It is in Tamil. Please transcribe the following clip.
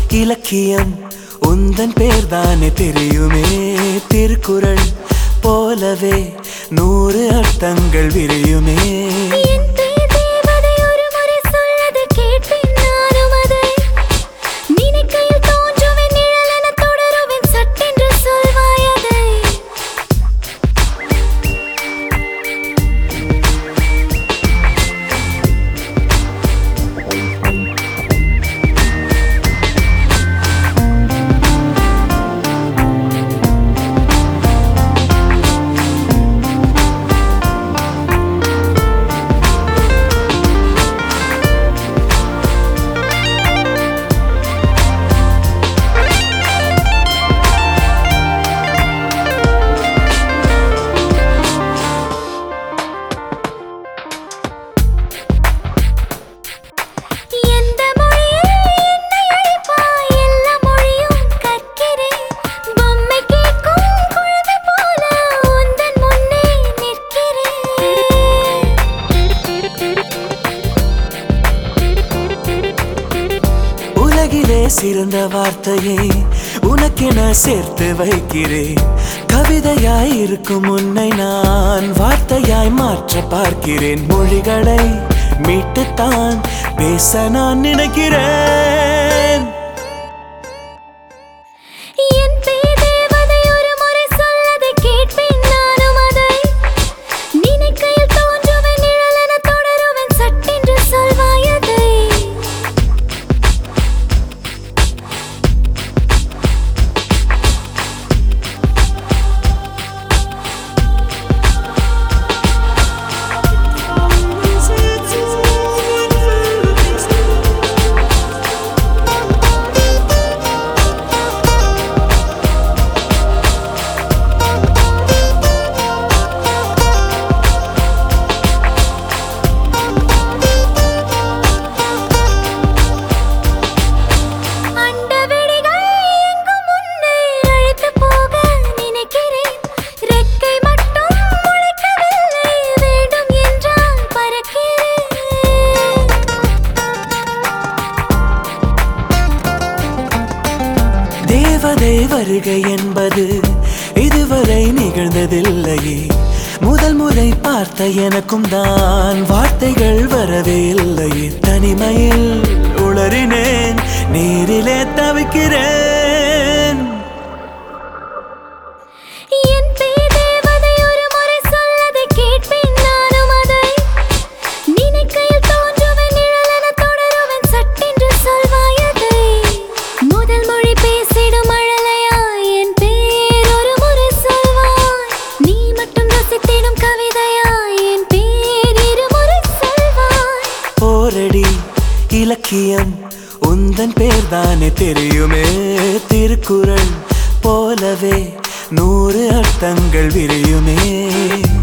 இலக்கியம் உந்தன் பேர்தானே தெரியுமே திருக்குறள் போலவே நூறு அர்த்தங்கள் விரியுமே என் பேர் தேவதை ஒரு முறை சொல்லது கேட்பேன் நானும் அதை நினைக்கையில் தோன்றுவேன் நிழலென தொடருவேன் சட்டென்று சொல்வாய் அதை எந்த மொழியில் என்னை அழைப்பாய் எல்லா மொழியும் கற்கிறேன் பொம்மை கேட்கும் குழந்தை போல உந்தன் முன்னே நிற்கிறேன் உலகிலே சிறந்த வார்த்தையை உனக்கென சேர்த்து வைக்கிறேன் கவிதையாய் இருக்கும் உன்னை நான் வார்த்தையாய் மாற்ற பார்க்கிறேன் மொழிகளை மீட்டுத்தான் பேச நான் நினைக்கிறேன் என் பேர் தேவதை ஒரு முறை சொல்லதை கேட்பேன் நானும் அதை நினைக்கையில் தோன்றுவேன் நிழலென தொடருவேன் சட்டென்று சொல்வாய் அதை அண்டவெளிகள் எங்கும் உன்னை அழைத்துப் போக நினைக்கிறேன். ரெக்கை மட்டும் முளைக்கவில்லை, வேண்டும் என்றால் பறக்கிறேன். தேவதை வருகை என்பது இதுவரை நிகழ்ந்ததில்லையே முதல் முறை பார்த்த எனக்கும் தான் வார்த்தைகள் வரவே இல்லையே தனிமையில் உளறினேன் நீரிலே தவிக்கிறேன் என் பேர் தேவதை ஒரு முறை சொல்லதை கேட்பேன் நானும் அதை. நினைக்கையில் தோன்றுவேன் நிழலென தொடருவேன் சட்டென்று சொல்வாய் அதை. முதல் மொழி பேசிடும் அழலையாய் என் பேர் ஒரு முறை சொல்வாய். நீ மட்டும் ரசித்திடும் கவிதையாய் என் பேர் இருமுறை சொல்வாய். போரடி இலக்கியம் உந்தன் பேர்தானே தெரியுமே திருக்குறள் போலவே நூறு அர்த்தங்கள் விரியுமே